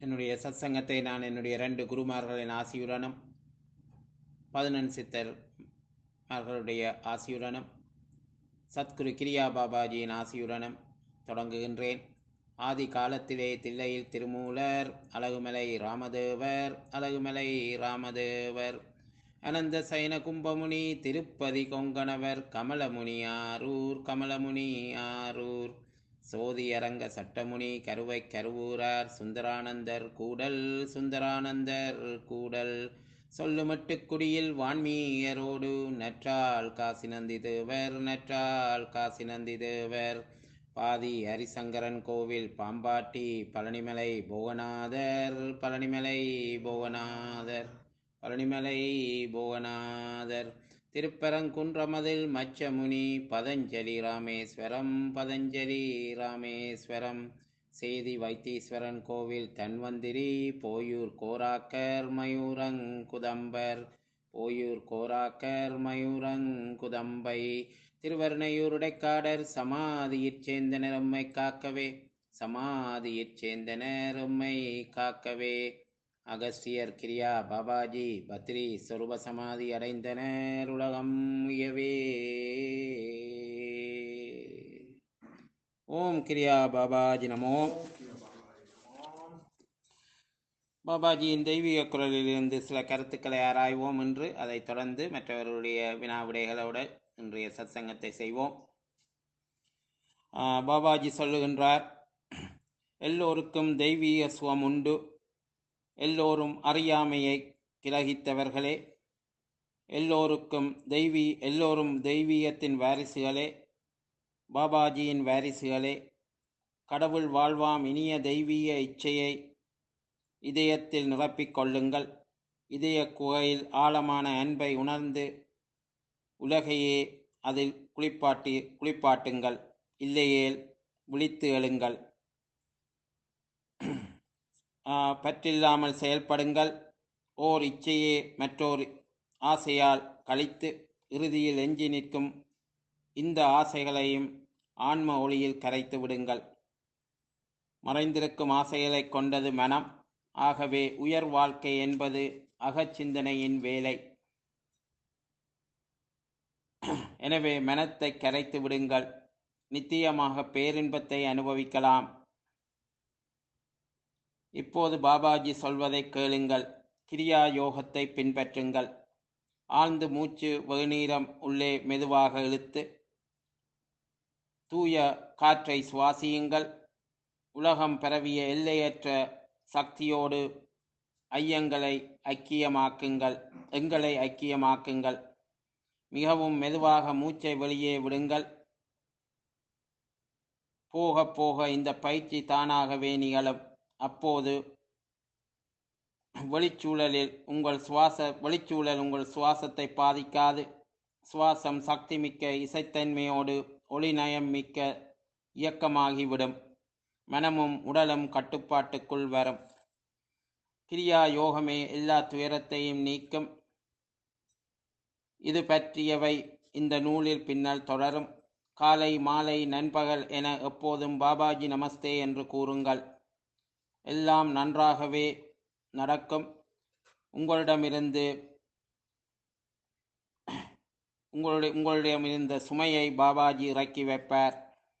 என்னுடைய சத்சங்கத்தை நான் என்னுடைய ரெண்டு குருமார்களின் ஆசியுடனும் பதினெண் சித்தர் அவர்களுடைய ஆசியுடனும் சத்குரு கிரியா பாபாஜியின் ஆசியுடனும் தொடங்குகின்றேன் ஆதி காலத்திலே தில்லையில் திருமூலர் அழகுமலை ராமதேவர் அழகுமலை ராமதேவர் அனந்த சைன கும்பமுனி திருப்பதி கொங்கணவர் கமலமுனி ஆரூர் கமலமுனி ஆரூர் சோதி அரங்க சட்டமுனி கருவை கருவூரார் சுந்தரானந்தர் கூடல் சுந்தரானந்தர் கூடல் சொல்லுமட்டு குடியில் வான்மீயரோடு நற்றால் காசி நந்தி தேவர் நற்றால் காசி நந்தி தேவர் பாதி ஹரிசங்கரன் கோவில் பாம்பாட்டி பழனிமலை புவனாதர் பழனிமலை புவனாதர் பழனிமலை புவனாதர் திருப்பரங்குன்றமதில் மச்சமுனி பதஞ்சலி ராமேஸ்வரம் பதஞ்சலி ராமேஸ்வரம் சேதி வைத்தீஸ்வரன் கோவில் தன்வந்திரி போயூர் கோராக்கர் மயூரங்குதம்பர் போயூர் கோராக்கர் மயூரங்குதம்பை திருவருணையூருடைக்காடர் சமாதியிற் சேர்ந்தனர் உம்மை காக்கவே சமாதியிற் சேர்ந்தனர் உம்மை காக்கவே அகஸ்தியர் கிரியா பாபாஜி பத்ரி சொருப சமாதி அடைந்தனர் உலகம் உயவே ஓம் கிரியா பாபாஜி நமோ பாபாஜியின் தெய்வீக குரலிலிருந்து சில கருத்துக்களை ஆராய்வோம் என்று அதைத் தொடர்ந்து மற்றவர்களுடைய வினா விடைகளோடு இன்றைய சத்சங்கத்தை செய்வோம் ஆஹ் பாபாஜி சொல்லுகின்றார் எல்லோருக்கும் தெய்வீக சுகம் உண்டு எல்லோரும் அறியாமையை கிரகித்தவர்களே எல்லோருக்கும் தெய்வீ எல்லோரும் தெய்வீகத்தின் வாரிசுகளே பாபாஜியின் வாரிசுகளே கடவுள் வாழ்வாம் இனிய தெய்வீக இச்சையை இதயத்தில் நிரப்பிக் கொள்ளுங்கள் இதய குகையில் ஆழமான அன்பை உணர்ந்து உலகையே அதில் குளிப்பாட்டி குளிப்பாட்டுங்கள் இல்லையேல் விழித்து எழுங்கள் ஆஹ் பற்றில்லாமல் செயல்படுங்கள் ஓர் இச்சையே மற்றோர் ஆசையால் கழித்து இறுதியில் எஞ்சி நிற்கும் இந்த ஆசைகளையும் ஆன்ம ஒளியில் கரைத்து விடுங்கள் மறைந்திருக்கும் ஆசைகளைக் கொண்டது மனம் ஆகவே உயர் வாழ்க்கை என்பது அகச்சிந்தனையின் வேலை எனவே மனத்தை கரைத்து விடுங்கள் நித்தியமாக பேரின்பத்தை அனுபவிக்கலாம் இப்போது பாபாஜி சொல்வதை கேளுங்கள் கிரியா யோகத்தை பின்பற்றுங்கள் ஆழ்ந்து மூச்சு வெகுநீரம் உள்ளே மெதுவாக இழுத்து தூய காற்றை சுவாசியுங்கள் உலகம் பரவிய எல்லையற்ற சக்தியோடு ஐயங்களை ஐக்கியமாக்குங்கள் எங்களை ஐக்கியமாக்குங்கள் மிகவும் மெதுவாக மூச்சை வெளியே விடுங்கள் போக போக இந்த பயிற்சி தானாகவே நிகழும் அப்போது வெளிச்சூழலில் உங்கள் சுவாச வெளிச்சூழல் உங்கள் சுவாசத்தை பாதிக்காது சுவாசம் சக்தி மிக்க இசைத்தன்மையோடு ஒளிநயம் மிக்க இயக்கமாகிவிடும் மனமும் உடலும் கட்டுப்பாட்டுக்குள் வரும் கிரியா யோகமே எல்லா துயரத்தையும் நீக்கும் இது பற்றியவை இந்த நூலில் பின்னால் தொடரும் காலை மாலை நண்பகல் என எப்போதும் பாபாஜி நமஸ்தே என்று கூறுங்கள் எல்லாம் நன்றாகவே நடக்கும் உங்களிடமிருந்து உங்களுடைய உங்களிடமிருந்த சுமையை பாபாஜி இறக்கி வைப்பார்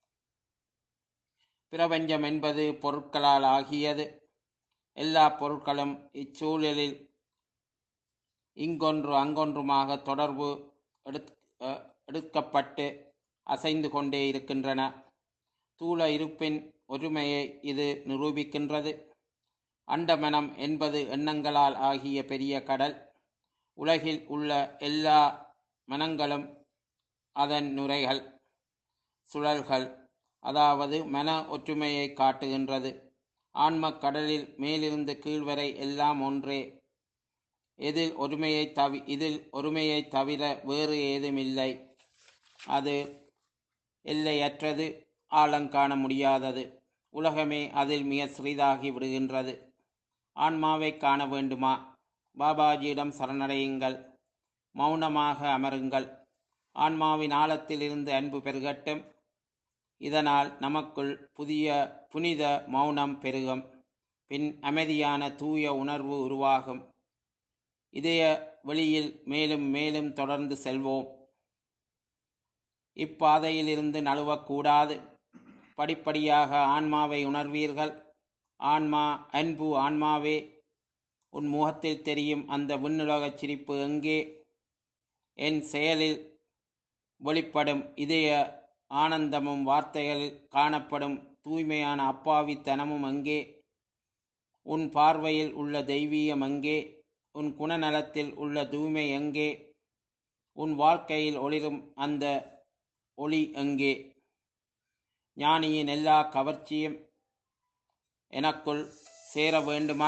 பிரபஞ்சம் என்பது பொருட்களால் ஆகியது எல்லா பொருட்களும் இச்சூழலில் இங்கொன்று அங்கொன்றுமாக தொடர்பு எடுத் எடுக்கப்பட்டு அசைந்து கொண்டே இருக்கின்றன தூள இருப்பின் ஒருமையை இது நிரூபிக்கின்றது அண்டமனம் என்பது எண்ணங்களால் ஆகிய பெரிய கடல் உலகில் உள்ள எல்லா மனங்களும் அதன் நுரைகள் சுழல்கள் அதாவது மன ஒற்றுமையை காட்டுகின்றது ஆன்மக் கடலில் மேலிருந்து கீழ்வரை எல்லாம் ஒன்றே இதில் ஒருமையை தவி இதில் ஒருமையை தவிர வேறு ஏதுமில்லை அது எல்லையற்றது ஆழங்காண முடியாதது உலகமே அதில் மிக சிறிதாகி விடுகின்றது ஆன்மாவை காண வேண்டுமா பாபாஜியிடம் சரணடையுங்கள் மௌனமாக அமருங்கள் ஆன்மாவின் ஆழத்திலிருந்து அன்பு பெருகட்டும் இதனால் நமக்குள் புதிய புனித மௌனம் பெருகும் பின் அமைதியான தூய உணர்வு உருவாகும் இதய வெளியில் மேலும் மேலும் தொடர்ந்து செல்வோம் இப்பாதையிலிருந்து நழுவக்கூடாது படிப்படியாக ஆன்மாவை உணர்வீர்கள் ஆன்மா அன்பு ஆன்மாவே உன் முகத்தில் தெரியும் அந்த விண்ணுலகச் சிரிப்பு எங்கே என் செயலில் வெளிப்படும் இதய ஆனந்தமும் வார்த்தைகளில் காணப்படும் தூய்மையான அப்பாவித்தனமும் எங்கே உன் பார்வையில் உள்ள தெய்வீகம் எங்கே உன் குணநலத்தில் உள்ள தூய்மை எங்கே உன் வாழ்க்கையில் ஒளிரும் அந்த ஒளி எங்கே ஞானியின் எல்லா கவர்ச்சியும் எனக்குள் சேர வேண்டுமா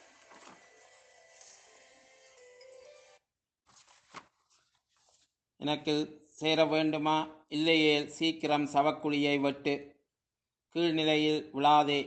எனக்கு சேர வேண்டுமா இல்லையே சீக்கிரம் சவக்குழியை வெட்டு கீழ்நிலையில் விழாதே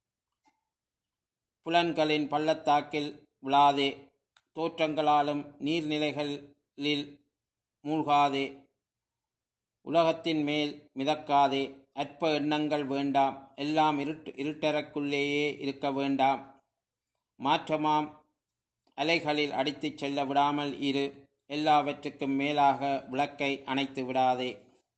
புலன்களின் பள்ளத்தாக்கில் விழாதே தோற்றங்களாலும் நீர்நிலைகளில் மூழ்காதே உலகத்தின் மேல் மிதக்காதே அற்ப எண்ணங்கள் வேண்டாம் எல்லாம் இருட்டு இருட்டறைக்குள்ளேயே இருக்க வேண்டாம் மாற்றமாம் அலைகளில் அடித்துச் செல்ல விடாமல் இரு எல்லாவற்றுக்கும் மேலாக விளக்கை அணைத்து விடாதே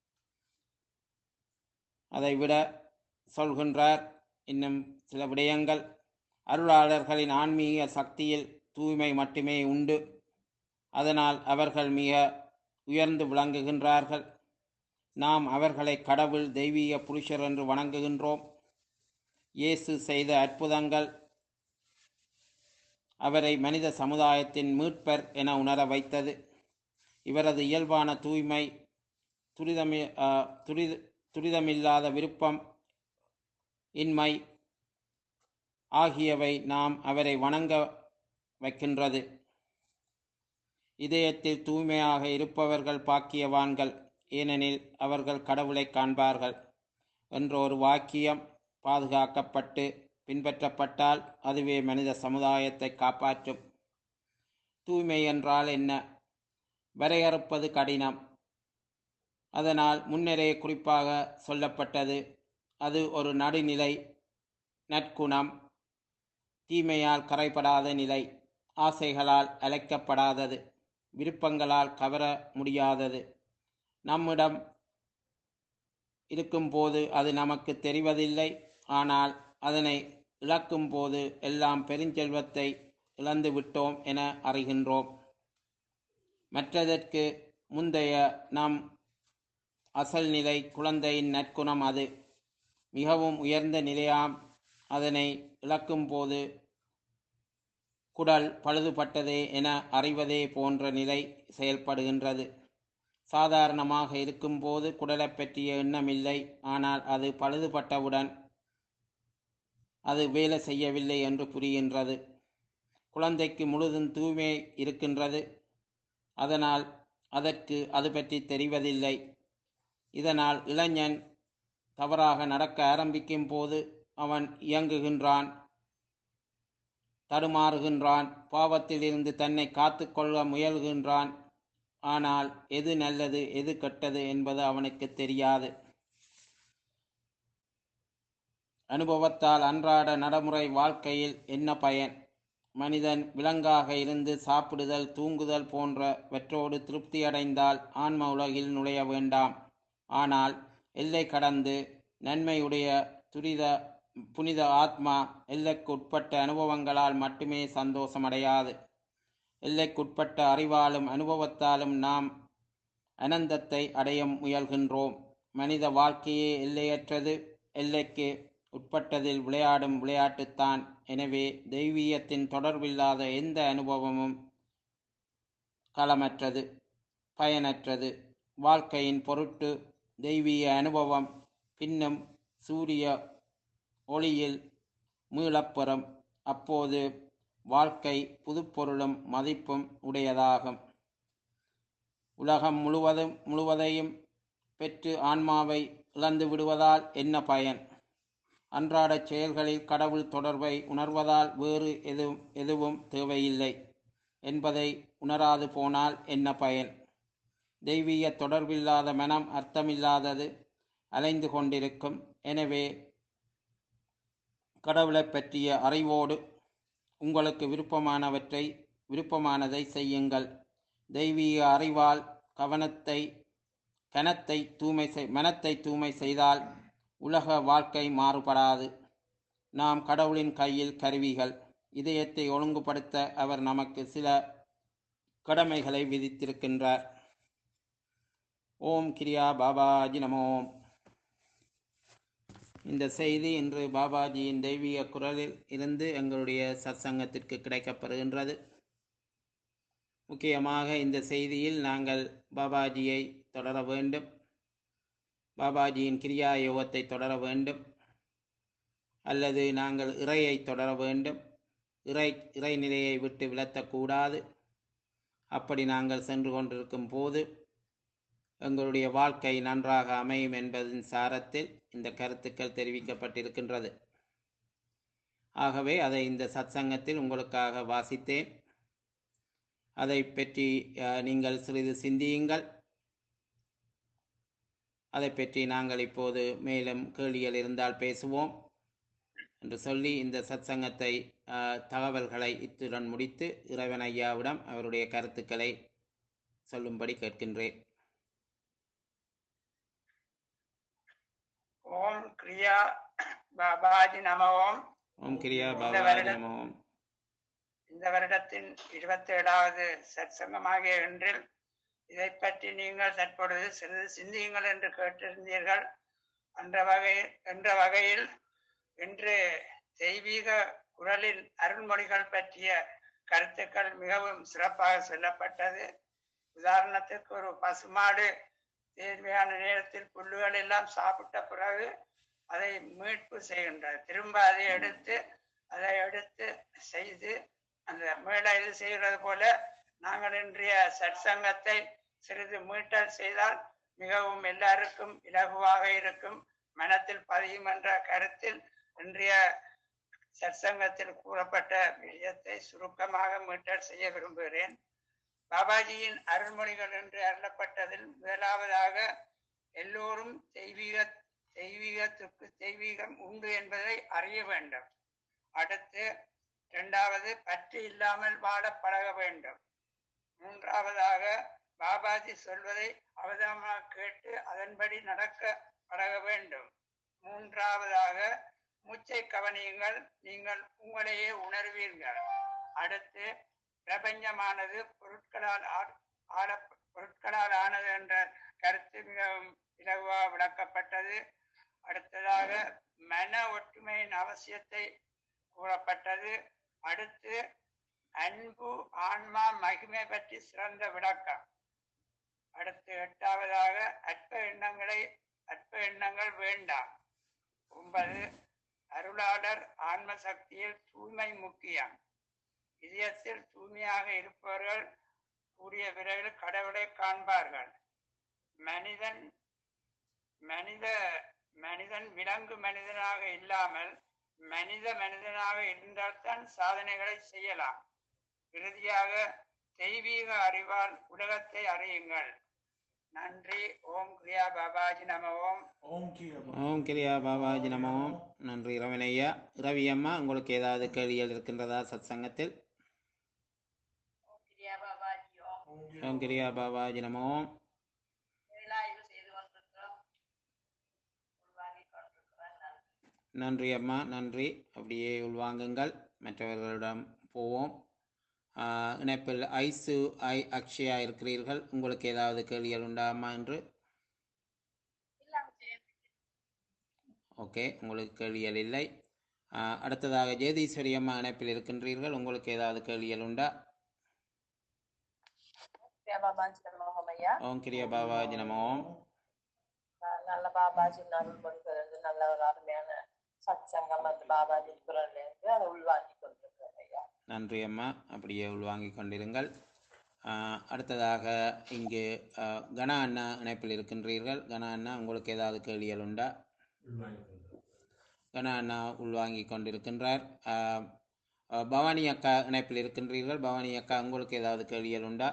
அதைவிட சொல்கின்றார் இன்னும் சில விடயங்கள் அருளாளர்களின் ஆன்மீக சக்தியில் தூய்மை மட்டுமே உண்டு அதனால் அவர்கள் மிக உயர்ந்து விளங்குகின்றார்கள் நாம் அவர்களை கடவுள் தெய்வீக புருஷர் என்று வணங்குகின்றோம் இயேசு செய்த அற்புதங்கள் அவரை மனித சமுதாயத்தின் மீட்பர் என உணர வைத்தது இவரது இயல்பான தூய்மை துரிதமி துரித துரிதமில்லாத விருப்பம் இன்மை ஆகியவை நாம் அவரை வணங்க வைக்கின்றது இதயத்தில் தூய்மையாக இருப்பவர்கள் பாக்கியவான்கள் ஏனெனில் அவர்கள் கடவுளை காண்பார்கள் என்ற ஒரு வாக்கியம் பாதுகாக்கப்பட்டு பின்பற்றப்பட்டால் அதுவே மனித சமுதாயத்தை காப்பாற்றும் தூய்மை என்றால் என்ன வரையறுப்பது கடினம் அதனால் முன்னரே குறிப்பாக சொல்லப்பட்டது அது ஒரு நடுநிலை நற்குணம் தீமையால் கரைபடாத நிலை ஆசைகளால் அழைக்கப்படாதது விருப்பங்களால் கவர முடியாதது நம்மிடம் இருக்கும்போது அது நமக்கு தெரிவதில்லை ஆனால் அதனை இழக்கும் போது எல்லாம் பெருஞ்செல்வத்தை இழந்து விட்டோம் என அறிகின்றோம் மற்றதற்கு முந்தைய நம் அசல் நிலை குழந்தையின் நற்குணம் அது மிகவும் உயர்ந்த நிலையாம் அதனை இழக்கும் போது குடல் பழுதுபட்டதே என அறிவதே போன்ற நிலை செயல்படுகின்றது சாதாரணமாக இருக்கும்போது குடலை பற்றிய எண்ணமில்லை ஆனால் அது பழுதுபட்டவுடன் அது வேலை செய்யவில்லை என்று புரிகின்றது குழந்தைக்கு முழுதும் தூய்மை இருக்கின்றது அதனால் அதற்கு அது பற்றி தெரிவதில்லை இதனால் இளைஞன் தவறாக நடக்க ஆரம்பிக்கும் போது அவன் இயங்குகின்றான் தடுமாறுகின்றான் பாவத்திலிருந்து தன்னை காத்து கொள்ள முயல்கின்றான் ஆனால் எது நல்லது எது கெட்டது என்பது அவனுக்கு தெரியாது அனுபவத்தால் அன்றாட நடைமுறை வாழ்க்கையில் என்ன பயன் மனிதன் விலங்காக இருந்து சாப்பிடுதல் தூங்குதல் போன்றவற்றோடு திருப்தி அடைந்தால் ஆன்ம உலகில் நுழைய வேண்டாம் ஆனால் எல்லை கடந்து நன்மையுடைய துரித புனித ஆத்மா எல்லைக்கு உட்பட்ட அனுபவங்களால் மட்டுமே சந்தோஷமடையாது எல்லைக்குட்பட்ட அறிவாலும் அனுபவத்தாலும் நாம் அனந்தத்தை அடைய முயல்கின்றோம் மனித வாழ்க்கையே எல்லையற்றது எல்லைக்கு உட்பட்டதில் விளையாடும் விளையாட்டுத்தான் எனவே தெய்வீகத்தின் தொடர்பில்லாத எந்த அனுபவமும் களமற்றது பயனற்றது வாழ்க்கையின் பொருட்டு தெய்வீக அனுபவம் பின்னும் சூரிய ஒளியில் மீளப்பெறும் அப்போது வாழ்க்கை புதுப்பொருளும் மதிப்பும் உடையதாகும் உலகம் முழுவதும் முழுவதையும் பெற்று ஆன்மாவை இழந்து விடுவதால் என்ன பயன் அன்றாட செயல்களில் கடவுள் தொடர்பை உணர்வதால் வேறு எதுவும் எதுவும் தேவையில்லை என்பதை உணராது போனால் என்ன பயன் தெய்வீக தொடர்பில்லாத மனம் அர்த்தமில்லாதது அலைந்து கொண்டிருக்கும் எனவே கடவுளைப் பற்றிய அறிவோடு உங்களுக்கு விருப்பமானவற்றை விருப்பமானதை செய்யுங்கள் தெய்வீக அறிவால் கவனத்தை கனத்தை தூய்மை செய் மனத்தை தூய்மை செய்தால் உலக வாழ்க்கை மாறுபடாது நாம் கடவுளின் கையில் கருவிகள் இதயத்தை ஒழுங்குபடுத்த அவர் நமக்கு சில கடமைகளை விதித்திருக்கின்றார் ஓம் கிரியா பாபாஜி நமோம் இந்த செய்தி இன்று பாபாஜியின் தெய்வீக குரலில் இருந்து எங்களுடைய சத்சங்கத்திற்கு கிடைக்கப்பெறுகின்றது முக்கியமாக இந்த செய்தியில் நாங்கள் பாபாஜியை தொடர வேண்டும் பாபாஜியின் கிரியா யோகத்தை தொடர வேண்டும் அல்லது நாங்கள் இறையை தொடர வேண்டும் இறை இறைநிலையை விட்டு விலத்தக்கூடாது அப்படி நாங்கள் சென்று கொண்டிருக்கும் போது எங்களுடைய வாழ்க்கை நன்றாக அமையும் என்பதின் சாரத்தில் இந்த கருத்துக்கள் தெரிவிக்கப்பட்டிருக்கின்றது ஆகவே அதை இந்த சத்சங்கத்தில் உங்களுக்காக வாசித்தேன் அதை பற்றி அஹ், நீங்கள் சிறிது சிந்தியுங்கள் அதை பற்றி நாங்கள் இப்போது மேலும் கேள்விகள் இருந்தால் பேசுவோம் என்று சொல்லி இந்த சத்சங்கத்தை அஹ், தகவல்களை இத்துடன் முடித்து இறைவன் ஐயாவிடம் அவருடைய கருத்துக்களை சொல்லும்படி கேட்கின்றேன் ஓம் கிரியா பாபாஜி நம ஓம் ஓம் கிரியா இந்த பாபாஜி வருடம் நமோ ஓம் இந்த வருடத்தின் இருபத்தி ஏழாவது சற்சங்கமாகிய இன்றில் இதை பற்றி நீங்கள் தற்பொழுது சிறிது சிந்தியுங்கள் என்று கேட்டிருந்தீர்கள் என்ற வகை என்ற வகையில் இன்று தெய்வீக குரலின் அருள்மொழிகள் பற்றிய கருத்துக்கள் மிகவும் சிறப்பாக சொல்லப்பட்டது உதாரணத்துக்கு ஒரு பசுமாடு தேவையான நேரத்தில் புல்லுகள் எல்லாம் சாப்பிட்ட பிறகு அதை மீட்பு செய்கின்றது திரும்ப அதை எடுத்து அதை எடுத்து செய்து அந்த மீள இது செய்கிறது போல நாங்கள் இன்றைய சற்சங்கத்தை சிறிது மீட்டல் செய்தால் மிகவும் எல்லாருக்கும் இலகுவாக இருக்கும் மனத்தில் பதியும் என்ற கருத்தில் இன்றைய சற்சங்கத்தில் கூறப்பட்ட விஷயத்தை சுருக்கமாக மீட்டல் செய்ய விரும்புகிறேன் பாபாஜியின் அருள்மொழிகள் என்று அருளப்பட்டதில் முதலாவதாக எல்லோரும் தெய்வீக தெய்வீகத்துக்கு தெய்வீகம் உண்டு என்பதை அறிய வேண்டும் அடுத்து இரண்டாவது பற்று இல்லாமல் வாழ பழக வேண்டும் மூன்றாவதாக பாபாஜி சொல்வதை அவதானமாக கேட்டு அதன்படி நடக்க பழக வேண்டும் மூன்றாவதாக மூச்சை கவனியுங்கள் நீங்கள் உங்களையே உணர்வீர்கள் அடுத்து பிரபஞ்சமானது பொருட்களால் ஆ- ஆள பொருட்களால் ஆனது என்ற கருத்து மிகவும் இலகுவாக விளக்கப்பட்டது அடுத்ததாக மன ஒற்றுமையின் அவசியத்தை கூறப்பட்டது அடுத்து அன்பு ஆன்மா மகிமை பற்றி சிறந்த விளக்கம் அடுத்து எட்டாவதாக அற்ப எண்ணங்களை அற்ப எண்ணங்கள் வேண்டாம் ஒன்பது அருளாளர் ஆன்ம சக்தியில் தூய்மை முக்கியம் இதயத்தில் தூய்மையாக இருப்பவர்கள் கூடிய விரைவில் கடவுளை காண்பார்கள் மனிதன் மனித மனிதன் விலங்கு மனிதனாக இல்லாமல் மனித மனிதனாக இருந்தால்தான் சாதனைகளை செய்யலாம் இறுதியாக தெய்வீக அறிவால் உலகத்தை அறியுங்கள் நன்றி ஓம் கிரியா பாபாஜி நம ஓம் ஓம் கிரியா ஓம் கிரியா பாபாஜி நமோ ஓம். நன்றி ரவணையா ரவி அம்மா உங்களுக்கு ஏதாவது கேள்விகள் இருக்கின்றதா சத்சங்கத்தில் கிரியா பாபாஜி ஓம் ஓம் கிரியா பாபாஜி நமோ ஓம். வேலாய்வு செய்து கொண்டிருக்கிறோம் உள்வாங்கிக் கொண்டிருக்கிறோம் நன்றி நன்றி அம்மா நன்றி அப்படியே உள்வாங்குங்கள் மற்றவர்களிடம் போவோம் ஆஹ், இணைப்பில் ஐசு ஐ அக்ஷயா இருக்கிறீர்கள் உங்களுக்கு ஏதாவது கேள்விகள் உண்டா அம்மா என்று இல்லாம செய்ய ஓகே உங்களுக்கு கேள்விகள் இல்லை ஆஹ், அடுத்ததாக ஜெயதீஸ்வரி அம்மா இணைப்பில் இருக்கின்றீர்கள் உங்களுக்கு ஏதாவது கேள்விகள் உண்டா கிரியா பாபாஜி நமோகம் ஐயா ஓம் கிரியா பாபாஜி நமோ ஓம். ந- நல்ல பாபாஜி அருள்மொழிகள் வந்து நல்ல ஒரு அருமையான சத்சங்கம் அந்த பாபாஜி குரல்ல இருந்து அதை உள்வாங்கி கொண்டிருக்கிறேன் ஐயா நன்றி அம்மா அப்படியே உள்வாங்கிக் கொண்டிருங்கள் ஆஹ், அடுத்ததாக இங்கு ஆஹ், கணா அண்ணா இணைப்பில் இருக்கின்றீர்கள் கணா அண்ணா உங்களுக்கு ஏதாவது கேள்விகள் உண்டா கணா அண்ணா உள்வாங்கிக் கொண்டிருக்கின்றார் ஆஹ், ஆஹ், பவானி அக்கா இணைப்பில் இருக்கின்றீர்கள் பவானி அக்கா உங்களுக்கு ஏதாவது கேள்விகள் உண்டா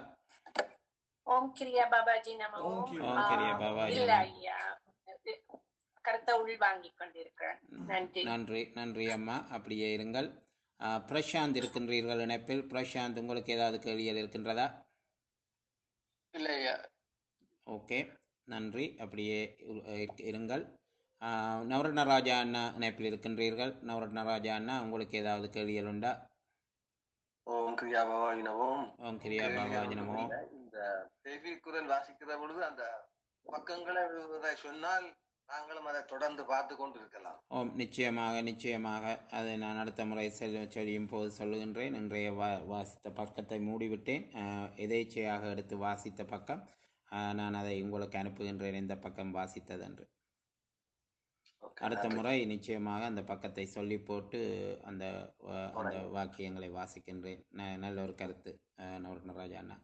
ஓம் கிரியா பாபாஜி நம ஓம் ஓம் கிரியா ஓம் கிரியா பாபாஜி இல்ல நமோ. ஐயா இது கரு- சத்சங்கத்தை உள்வாங்கிக் கொண்டிருக்கிறேன் நன்றி நன்றி நன்றி அம்மா அப்படியே இருங்கள் ஆ, பிரசாந்த் இருக்கின்றீர்கள் இணைப்பில் பிரசாந்த் உங்களுக்கு ஏதாவது கேள்விகள் இருக்கின்றதா இல்லையா ஓகே நன்றி அப்படியே இரு- இரு- இருங்கள் ஆ, நவரத்னராஜா அண்ணா இணைப்பில் இருக்கின்றீர்கள் நவரத்னராஜா அண்ணா உங்களுக்கு ஏதாவது கேள்விகள் உண்டா ஓம் கிரியா பவாயினவும் ஓம் கிரியா பாபாஜி நமோ இந்த தேவி குரல் வாசிக்கிற பொழுது அந்த பக்கங்களை விவரை சொன்னால் நாங்களும் அதை தொடர்ந்து பார்த்து கொண்டு இருக்கலாம் ஓம் நிச்சயமாக நிச்சயமாக அதை நான் அடுத்த முறை செல் சொல்லியும் போது சொல்லுகின்றேன் இன்றைய வா வாசித்த பக்கத்தை மூடிவிட்டேன் ஆஹ், எதேச்சையாக எடுத்து வாசித்த பக்கம் ஆஹ், நான் அதை உங்களுக்கு அனுப்புகின்றேன் இந்த பக்கம் வாசித்ததென்று Okay, அடுத்த நன்றி. முறை நிச்சயமாக அந்த பக்கத்தை சொல்லி போட்டு அந்த ஆஹ், அந்த வாக்கியங்களை வாசிக்கின்றேன் ந- நல்ல ஒரு கருத்து ஆஹ், நவரத்னராஜா அண்ணா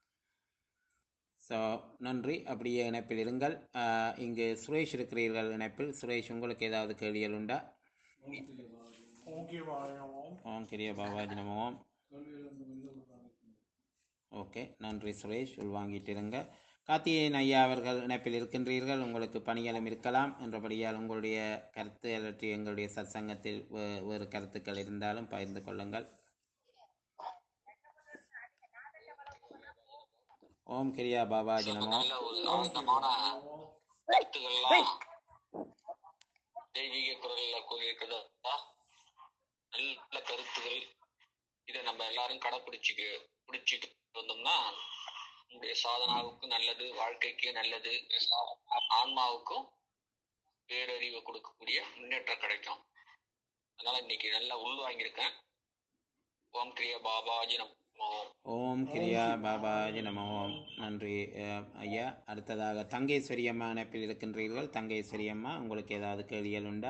ஸோ நன்றி அப்படியே இணைப்பில் இருங்கள் ஆஹ், இங்கு சுரேஷ் இருக்கிறீர்கள் இணைப்பில் சுரேஷ் உங்களுக்கு ஏதாவது கேள்விகள் உண்டா ஓம் கிரிய பாபாஜி நம ஓம் ஓகே நன்றி சுரேஷ் உள்வாங்கிட்டு இருங்க கார்த்திகேயன் ஐயா அவர்கள் இணைப்பில் இருக்கின்றீர்கள் உங்களுக்கு பணிகளும் இருக்கலாம் என்றபடியால் உங்களுடைய கருத்து அல்லது எங்களுடைய சத்சங்கத்தில் வே- வேறு கருத்துக்கள் இருந்தாலும் பகிர்ந்து கொள்ளுங்கள் ஓம் கிரியா பாபாஜி நமோ நல்ல ஒரு ஆனந்தமான கருத்துக்கள்லாம் தெய்வீக குரல்ல கூறியிருக்கிறதா நல்ல கருத்துகள் இதை நம்ம எல்லாரும் கடைப்பிடிச்சுக்க பிடிச்சிட்டு வந்தோம்னா நம்முடைய சாதனாவுக்கு நல்லது வாழ்க்கைக்கு நல்லது ஆன்மாவுக்கும் பேரறிவை கொடுக்கக்கூடிய முன்னேற்றம் கிடைக்கும் அதனால இன்னைக்கு நல்லா உள்வாங்கியிருக்கேன் ஓம் கிரியா பாபாஜி நமோ ஓம் கிரியா பாபாஜி நமோ ஓம் நன்றி அஹ், ஐயா அடுத்ததாக தங்கேஸ்வரி அம்மா இணைப்பில் இருக்கின்றீர்கள் தங்கேஸ்வரி அம்மா உங்களுக்கு ஏதாவது கேள்விகள் உண்டா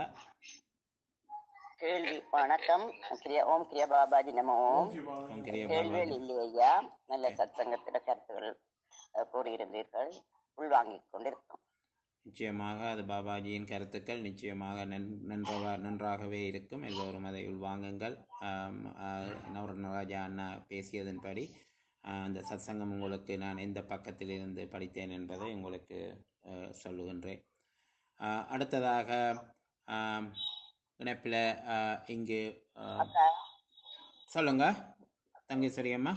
கேள்வி வணக்கம் கிரியா ஓம் கிரியா பாபாஜி நம ஓம் ஓம் கிரியா கேள்விகள் பாபாஜி இல்லையா நல்ல சத்சங்கத்திட கருத்துகள் அஹ், கூறியிருந்தீர்கள் உள்வாங்கிக் கொண்டிருக்கோம் நிச்சயமாக அது பாபாஜியின் கருத்துக்கள் நிச்சயமாக நன் நன்றவா நன்றாகவே இருக்கும் எல்லோரும் அதை உள்வாங்குங்கள் ஆம், ஆஹ், நவரத்னராஜா அண்ணா பேசியதன்படி ஆஹ், அந்த சத்சங்கம் உங்களுக்கு நான் எந்த பக்கத்தில் இருந்து படித்தேன் என்பதை உங்களுக்கு ஆஹ், சொல்லுகின்றேன் ஆஹ், அடுத்ததாக ஆம், இணைப்பில் ஆஹ், இங்கு ஆஹ், அக்கா சொல்லுங்க தங்கேஸ்வரி அம்மா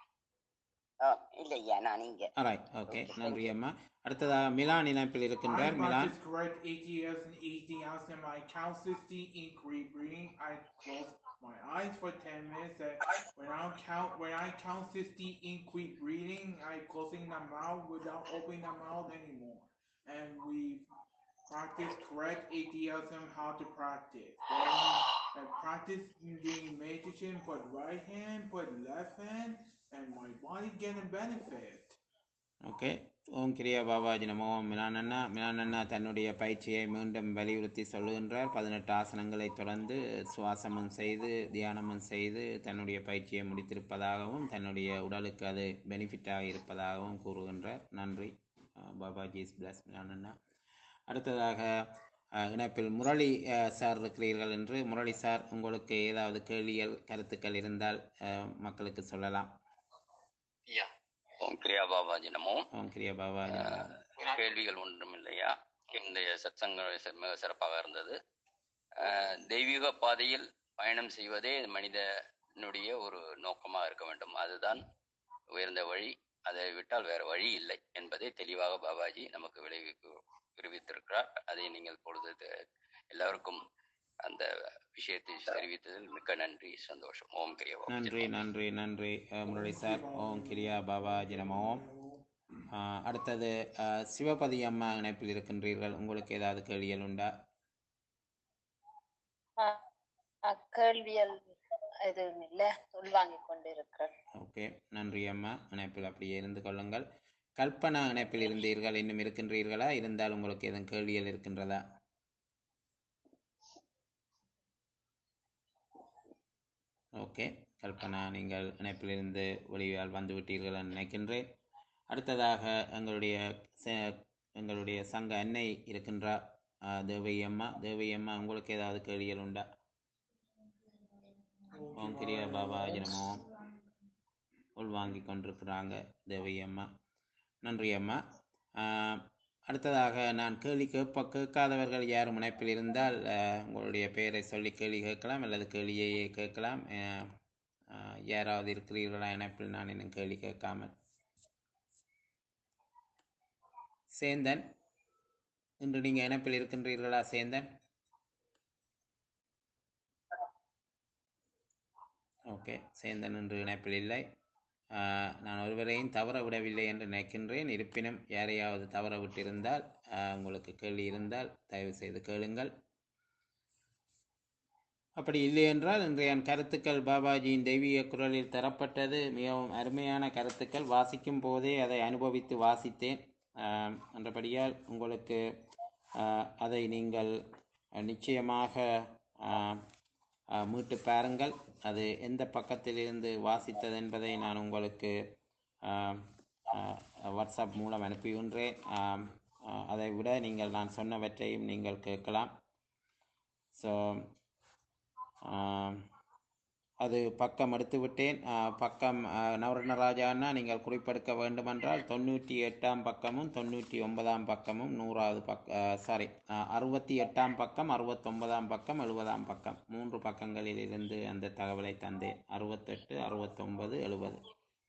ஆ, இல்லையா நான் இங்க ரைட் ஓகே நன்றி அம்மா அடுத்ததாக மிலான் இணைப்பில் இருக்கின்றார் I Milan practice correct ATS and ATS and my count 60 in great reading. I close my eyes for 10 minutes. And when I count when I count 60 in quick reading, I closing the mouth without opening the mouth anymore. And we practice correct ATSM how to practice. Then I practice doing meditation, put right hand, put left hand, and my body getting benefit. Okay Om Kriya Babaji நமோ மிலான் அண்ணா Milan அண்ணா தன்னுடைய பயிற்சியை மீண்டும் வலியுறுத்தி சொல்லுகின்றார் பதினெட்டு ஆசனங்களை தொடர்ந்து சுவாசமும் செய்து தியானமும் செய்து தன்னுடைய பயிற்சியை முடித்திருப்பதாகவும் தன்னுடைய உடலுக்கு அது பெனிஃபிட்டாக இருப்பதாகவும் கூறுகின்றார் நன்றி அஹ் பாபாஜி இஸ் பிளஸ் மிலான் அண்ணா அடுத்ததாக அஹ், இணைப்பில் முரளி அஹ், சார் இருக்கிறீர்கள் என்று முரளி சார் உங்களுக்கு ஏதாவது கேள்விகள் கருத்துக்கள் இருந்தால் அஹ், மக்களுக்கு சொல்லலாம் ஐயா ஓம் கிரியா பாபாஜி நமோ ஓம் கிரியா பாபாஜி நமோ கேள்விகள் ஒன்றும் இல்லையா இன்றைய சத்சங்கம் சி- மிக சிறப்பாக இருந்தது அஹ், தெய்வீக பாதையில் பயணம் செய்வதே மனிதனுடைய ஒரு நோக்கமாக இருக்க வேண்டும் அதுதான் உயர்ந்த வழி அதை விட்டால் வேற வழி இல்லை என்பதை தெளிவாக பாபாஜி நமக்கு விளைவிக்கு விரிவித்திருக்கிறார் அதை நீங்கள் பொழுது தெ- எல்லாருக்கும் அந்த விஷயத்தை தெரிவித்ததில் மிக்க நன்றி சந்தோஷம் ஓம் கிரியா பாபாஜி நன்றி நமோ. நன்றி நன்றி அஹ், முரளி சார் ஓம் கிரியா பாபாஜி நமோ அஹ், அடுத்தது அஹ், சிவபதி அம்மா இணைப்பில் இருக்கின்றீர்கள் உங்களுக்கு ஏதாவது கேள்விகள் உண்டா கேள்வியல் எதுவும் இல்ல உள்வாங்கிக் கொண்டிருக்கிறேன் ஓகே நன்றி அம்மா இணைப்பில் அப்படியே இருந்து கொள்ளுங்கள் கல்பனா இணைப்பில் இருந்தீர்கள் இன்னும் இருக்கின்றீர்களா இருந்தால் உங்களுக்கு எதுவும் கேள்விகள் இருக்கின்றதா ஓகே கல்பனா நீங்கள் இணைப்பிலிருந்து வெளியால் வந்து விட்டீர்கள் என்று நினைக்கின்றேன் அடுத்ததாக எங்களுடைய ச- எங்களுடைய சங்க அன்னை இருக்கின்றார் அஹ், தேவி அம்மா தேவி அம்மா உங்களுக்கு ஏதாவது கேள்விகள் உண்டா ஓம் கிரியா பாபாஜி நமோ உள்வாங்கி கொண்டிருக்கிறாங்க தேவி அம்மா நன்றி அம்மா ஆஹ், அடுத்ததாக நான் கேள்வி கேட்ப கேட்காதவர்கள் யாரும் இணைப்பில் இருந்தால் அஹ், உங்களுடைய பெயரை சொல்லி கேள்வி கேட்கலாம் அல்லது கேள்வியையே கேட்கலாம் அஹ், அஹ், யாராவது இருக்கிறீர்களா இணைப்பில் நான் இன்னும் கேள்வி கேட்காமல் சேந்தன் இன்று நீங்கள் இணைப்பில் இருக்கின்றீர்களா சேந்தன் ஓகே சேந்தன் இன்று இணைப்பில் இல்லை ஆஹ், நான் ஒருவரையும் தவற விடவில்லை என்று நினைக்கின்றேன் இருப்பினும் யாரையாவது தவற விட்டிருந்தால் ஆஹ், உங்களுக்கு கேள்வி இருந்தால் தயவு செய்து கேளுங்கள் அப்படி இல்லை என்றால் இன்றைய என் கருத்துக்கள் பாபாஜியின் தெய்வீக குரலில் தரப்பட்டது மிகவும் அருமையான கருத்துக்கள் வாசிக்கும் போதே அதை அனுபவித்து வாசித்தேன் ஆம், என்றபடியால் உங்களுக்கு ஆஹ், அதை நீங்கள் அஹ், நிச்சயமாக ஆஹ், ஆஹ், மீட்டு பாருங்கள் அது எந்த பக்கத்திலிருந்து வாசித்தது என்பதை நான் உங்களுக்கு ஆம், ஆஹ், வாட்ஸ்அப் மூலம் அனுப்புகின்றேன் ஆம், ஆஹ், அதை விட நீங்கள் நான் சொன்னவற்றையும் நீங்கள் கேட்கலாம் ஸோ அது பக்கம் எடுத்து விட்டேன் ஆஹ், பக்கம் ஆஹ், நவரத்னராஜான்னா நீங்கள் குறிப்பெடுக்க வேண்டுமென்றால் தொண்ணூற்றி எட்டாம் பக்கமும் தொண்ணூற்றி ஒன்பதாம் பக்கமும் நூறாவது பக்க சாரி அறுபத்தி எட்டாம் பக்கம் அறுபத்தொன்பதாம் பக்கம் எழுபதாம் பக்கம் மூன்று பக்கங்களில் இருந்து அந்த தகவலை தந்தேன் அறுபத்தெட்டு அறுபத்தொன்பது எழுபது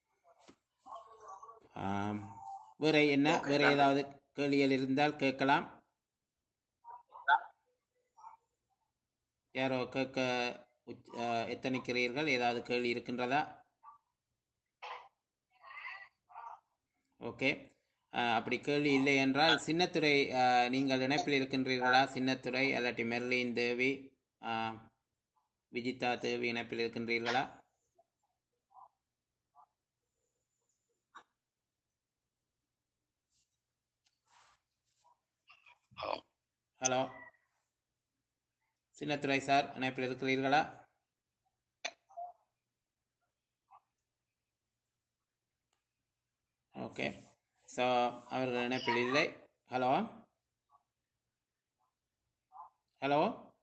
வேற என்ன வேற ஏதாவது கேள்விகள் இருந்தால் கேட்கலாம் யாரோ கேட்க உச்- அஹ், எத்தனிக்கிறீர்கள் ஏதாவது கேள்வி இருக்கின்றதா ஓகே அஹ், அப்படி கேள்வி இல்லை என்றால் சின்னத்துறை அஹ், நீங்கள் இணைப்பில் இருக்கின்றீர்களா சின்னத்துறை அல்லாட்டி மெர்லின் தேவி அஹ், விஜிதா தேவி இணைப்பில் இருக்கின்றீர்களா ஹலோ சின்னத்துறை சார் இணைப்பில் இருக்கிறீர்களா ஓகே ஸோ அவர்கள் இணைப்பில் இல்லை ஹலோ ஹலோ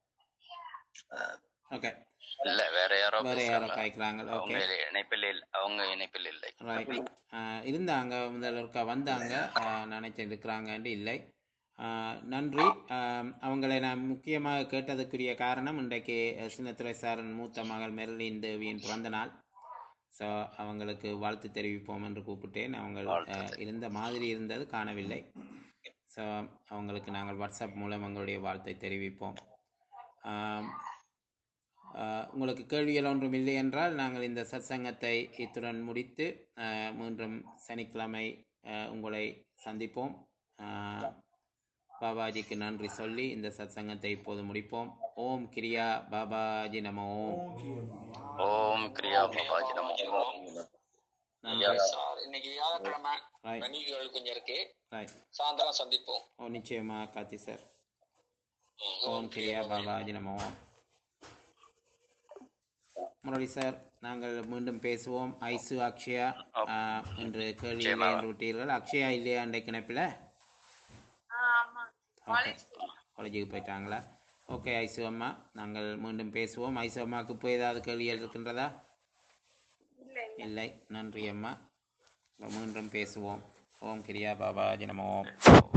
ஓகே இல்ல வேற யாரோ வேற யாரோ பேசுறாங்க காய்க்கிறாங்க அவங்க ஓகே இணைப்பில் இல்ல அவங்க இணைப்பில் இல்லை ரைட் இருந்தாங்க முதல்ல ஒருக்கா வந்தாங்க ஆஹ் நினைச்சேன் இருக்கிறாங்கன்ட்டு இல்லை ஆஹ் நன்றி ஆஹ் அவங்களை நான் முக்கியமாக கேட்டதுக்குரிய காரணம் இன்றைக்கு சின்னத்துறை சாரன் மூத்த மகள் மெர்லின் தேவியின் பிறந்த நாள் ஸோ அவங்களுக்கு வாழ்த்து தெரிவிப்போம் என்று கூப்பிட்டேன் அவங்க ஆஹ், இருந்த மாதிரி இருந்தது காணவில்லை ஸோ அவங்களுக்கு நாங்கள் வாட்ஸ்அப் மூலம் எங்களுடைய வாழ்த்தை தெரிவிப்போம் ஆம், ஆஹ், உங்களுக்கு கேள்விகள் ஒன்றும் இல்லை என்றால் நாங்கள் இந்த சத்சங்கத்தை இத்துடன் முடித்து ஆஹ், மீண்டும் சனிக்கிழமை ஆஹ், உங்களை சந்திப்போம் ஆஹ், பாபாஜிக்கு நன்றி சொல்லி இந்த சத்சங்கத்தை இப்போது முடிப்போம் ஓம் கிரியா பாபாஜி நம ஓம் ஓம் கிரியா பாபாஜி நமோ நன்றி சார் இன்னைக்கு வியாழக்கிழமை ரைட் வணிகர்கள் கொஞ்சம் இருக்கு ரைட் சாயந்தரம் சந்திப்போம் ஓ நிச்சயமா காத்தி சார் ஓம் கிரியா பாபாஜி நம ஓம் முரளி சார் நாங்கள் மீண்டும் பேசுவோம் ஐசு அக்ஷயா ஆஹ், என்று கேள்வி இல்லை நிச்சயமாக. என்று விட்டீர்கள் அக்ஷயா இல்லையா அன்றைக்கு கிணப்பில் ஆமா ஓகே காலேஜுக்கு போயிட்டாங்களா ஓகே ஐசு அம்மா நாங்கள் மீண்டும் பேசுவோம் ஐசு அம்மாவுக்கு இப்போ ஏதாவது கேள்விகள் இருக்கின்றதா இல்ல இல்ல இல்லை நன்றி அம்மா மீண்டும் பேசுவோம் ஓம் கிரியா பாபாஜி நம ஓம்